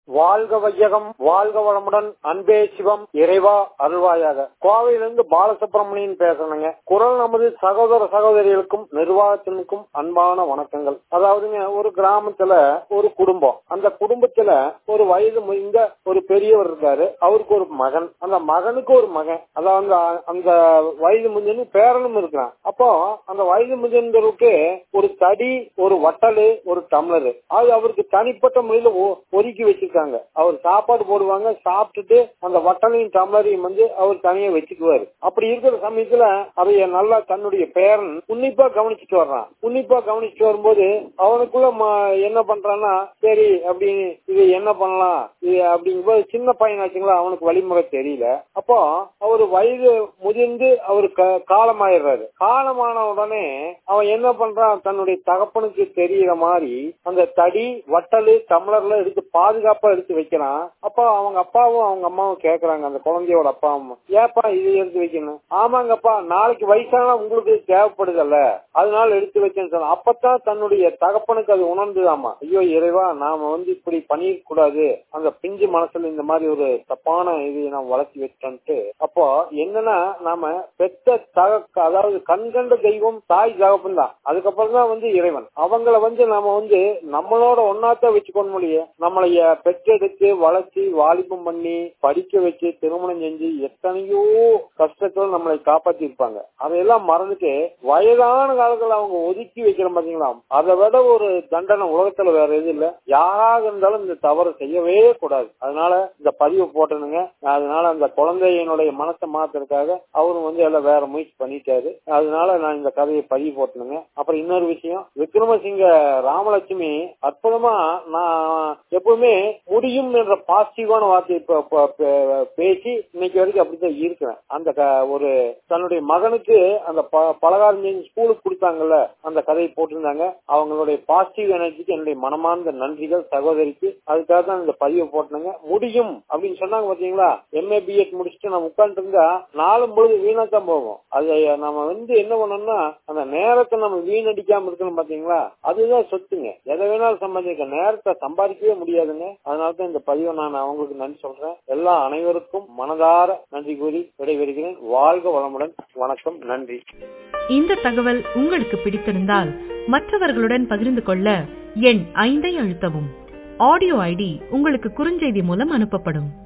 வாழ்க வையகம் வாழ்க வளமுடன் அன்பே சிவம் இறைவா அருள்வாயாக கோவையிலிருந்து பாலசுப்ரமணியன் பேசுறேங்க குரல் நமது சகோதர சகோதரிகளுக்கும் நிர்வாகத்தினுக்கும் அன்பான வணக்கங்கள் அதாவதுங்க ஒரு கிராமத்துல ஒரு குடும்பம் அந்த குடும்பத்துல ஒரு வயது முயந்த ஒரு பெரியவர் இருக்காரு அவருக்கு ஒரு மகன் அந்த மகனுக்கு ஒரு மகன் அதாவது அந்த வயது முந்தின பேரனும் இருக்கிறான் அப்போ அந்த வயது முதிர்ந்தவருக்கு ஒரு தடி ஒரு வட்டலு ஒரு டம்ளரு அது அவருக்கு தனிப்பட்ட முறையில ஒதுக்கி வச்சிருக்காங்க அவர் சாப்பாடு போடுவாங்க சாப்பிட்டுட்டு அந்த வட்டலையும் டம்ளரையும் வந்து அவர் தனியா வச்சுக்குவாரு அப்படி இருக்கிற சமயத்துல அதைய நல்லா தன்னுடைய பேரன் உன்னிப்பா கவனிச்சுட்டு வர்றான் உன்னிப்பா கவனிச்சுட்டு வரும்போது அவனுக்குள்ள என்ன பண்றான்னா சரி அப்படின்னு இது என்ன பண்ணலாம் இது அப்படிங்கும்போது சின்ன பையனாச்சுங்களா அவனுக்கு வழிமுறை தெரியல அப்போ அவர் வயது முதிர்ந்து அவரு காலமாயிடுறாரு காலமான உடனே அவன் என்ன பண்றான் தன்னுடைய தகப்பனுக்கு தெரியற மாதிரி அந்த தடி வட்டலு டம்ளர்ல எடுத்து பாதுகாப்பா எடுத்து வைக்கிறான் அப்போ அவங்க அப்பாவும் அவங்க அம்மாவும் கேக்குறாங்க அந்த குழந்தையோட அப்பா அம்மா ஏப்பா இது எடுத்து வைக்கணும் ஆமாங்கப்பா நாளைக்கு வயசானா உங்களுக்கு தேவைப்படுதல்ல அதனால எடுத்து வைக்கன்னு சொன்ன அப்பதான் தன்னுடைய தகப்பனுக்கு அது உணர்ந்துதாமா ஐயோ இறைவா நாம வந்து இப்படி பண்ணிருக்க கூடாது அந்த பிஞ்சு மனசுல இந்த மாதிரி ஒரு தப்பான இது நாம் வளர்த்தி வச்சோன்ட்டு அப்போ என்னன்னா நாம பெத்த தக அதாவது கண்கண்ட தெய்வம் தாய் தகப்பன் தான் அதுக்கப்புறம் தான் வந்து இறைவன் அவங்கள வந்து நாம வந்து நம்மளோட ஒன்னாத்தான் வச்சுக்கொள்ள முடியும் நம்மளைய பெற்றெடுத்து வளர்ச்சி வாலிபம் பண்ணி படிக்க வச்சு திருமணம் செஞ்சு எத்தனையோ கஷ்டத்துல நம்மளை காப்பாத்தி இருப்பாங்க அதையெல்லாம் மறந்துட்டு வயதான காலத்துல அவங்க ஒதுக்கி வைக்கிற பாத்தீங்களா அதை விட ஒரு தண்டனை உலகத்துல வேற எதுவும் இல்ல யாராக இருந்தாலும் இந்த தவறு செய்யவே கூடாது அதனால இந்த பதிவு போட்டனுங்க அதனால அந்த குழந்தையினுடைய மனசை மாத்துறதுக்காக அவரும் வந்து எல்லாம் வேற முயற்சி பண்ணிட்டாரு அதனால நான் இந்த கதையை பதிவு போட்டனுங்க அப்புறம் இன்னொரு விஷயம் விக்ரமசிங்க ராமலட்சுமி அற்புதமா நான் எப்பவுமே முடியும் என்ற பாசிட்டிவான வார்த்தை பேசி இன்னைக்கு வரைக்கும் அப்படித்தான் இருக்கிறேன் அந்த ஒரு தன்னுடைய மகனுக்கு அந்த பலகாரம் செஞ்சு ஸ்கூலுக்கு கொடுத்தாங்கல்ல அந்த கதையை போட்டிருந்தாங்க அவங்களுடைய பாசிட்டிவ் எனர்ஜிக்கு என்னுடைய மனமார்ந்த நன்றிகள் சகோதரிக்கு அதுக்காக தான் இந்த பதிவை போட்டாங்க முடியும் அப்படின்னு சொன்னாங்க பாத்தீங்களா எம்ஏ பிஎட் முடிச்சுட்டு நம்ம உட்காந்துட்டு இருந்தா நாளும் பொழுது வீணா தான் போகும் அதை நம்ம வந்து என்ன பண்ணோம்னா அந்த நேரத்தை நம்ம வீணடிக்காம இருக்கணும் பாத்தீங்களா அதுதான் சொத்துங்க எதை வேணாலும் சம்பாதிக்க நேரத்தை சம்பாதிக்கவே முடியாதுங்க அதனாலதான் இந்த பதிவை நான் அவங்களுக்கு நன்றி சொல்றேன் எல்லா அனைவருக்கும் மனதார நன்றி கூறி விடைபெறுகிறேன் வாழ்க வளமுடன் வணக்கம் நன்றி இந்த தகவல் உங்களுக்கு பிடித்திருந்தால் மற்றவர்களுடன் பகிர்ந்து கொள்ள எண் ஐந்தை அழுத்தவும் ஆடியோ ஐடி உங்களுக்கு குறுஞ்செய்தி மூலம் அனுப்பப்படும்